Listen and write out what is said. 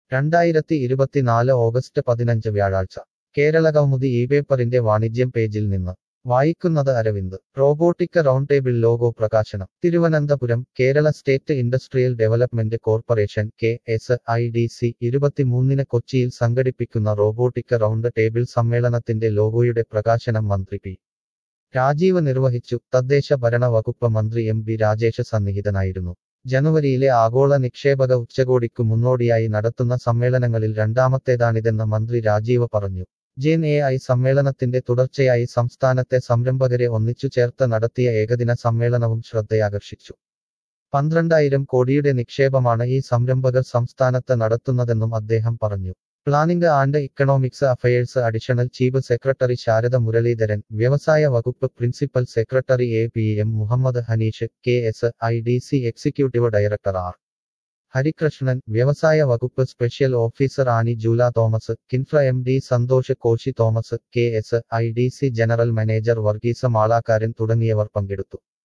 രണ്ടായിരത്തി ഇരുപത്തിനാല് ഓഗസ്റ്റ് പതിനഞ്ച് വ്യാഴാഴ്ച കേരള കൗമുദി ഈ പേപ്പറിന്റെ വാണിജ്യം പേജിൽ നിന്ന് വായിക്കുന്നത് Aravind robotic round table logo പ്രകാശനം Thiruvananthapuram Kerala state industrial development corporation K S I D C ഇരുപത്തിമൂന്നിന് കൊച്ചിയിൽ സംഘടിപ്പിക്കുന്ന റോബോട്ടിക് റൗണ്ട് ടേബിൾ സമ്മേളനത്തിന്റെ ലോഗോയുടെ പ്രകാശനം മന്ത്രി പി രാജീവ് നിർവഹിച്ചു തദ്ദേശ ഭരണ വകുപ്പ് മന്ത്രി എം ബി രാജേഷ് സന്നിഹിതനായിരുന്നു ജനുവരിയിലെ ആഗോള നിക്ഷേപക ഉച്ചകോടിക്കു മുന്നോടിയായി നടത്തുന്ന സമ്മേളനങ്ങളിൽ രണ്ടാമത്തേതാണിതെന്ന് മന്ത്രി രാജീവ് പറഞ്ഞു ജെൻ എ ഐ സമ്മേളനത്തിന്റെ തുടർച്ചയായി സംസ്ഥാനത്തെ സംരംഭകരെ ഒന്നിച്ചു ചേർത്ത് നടത്തിയ ഏകദിന സമ്മേളനവും ശ്രദ്ധയാകർഷിച്ചു പന്ത്രണ്ടായിരം കോടിയുടെ നിക്ഷേപമാണ് ഈ സംരംഭകർ സംസ്ഥാനത്ത് നടത്തുന്നതെന്നും അദ്ദേഹം പറഞ്ഞു planning and economics affairs additional chief secretary Sharada Muraleedharan വ്യവസായ വകുപ്പ് principal secretary A P M Muhammad Haneesh K S I D C executive director R Harikrishnan വ്യവസായ വകുപ്പ് special officer Annie Jula Thomas KINFRA M D Santhosh Koshy Thomas K S I D C general manager Varghese Malakkaran തുടങ്ങിയവർ പങ്കെടുത്തു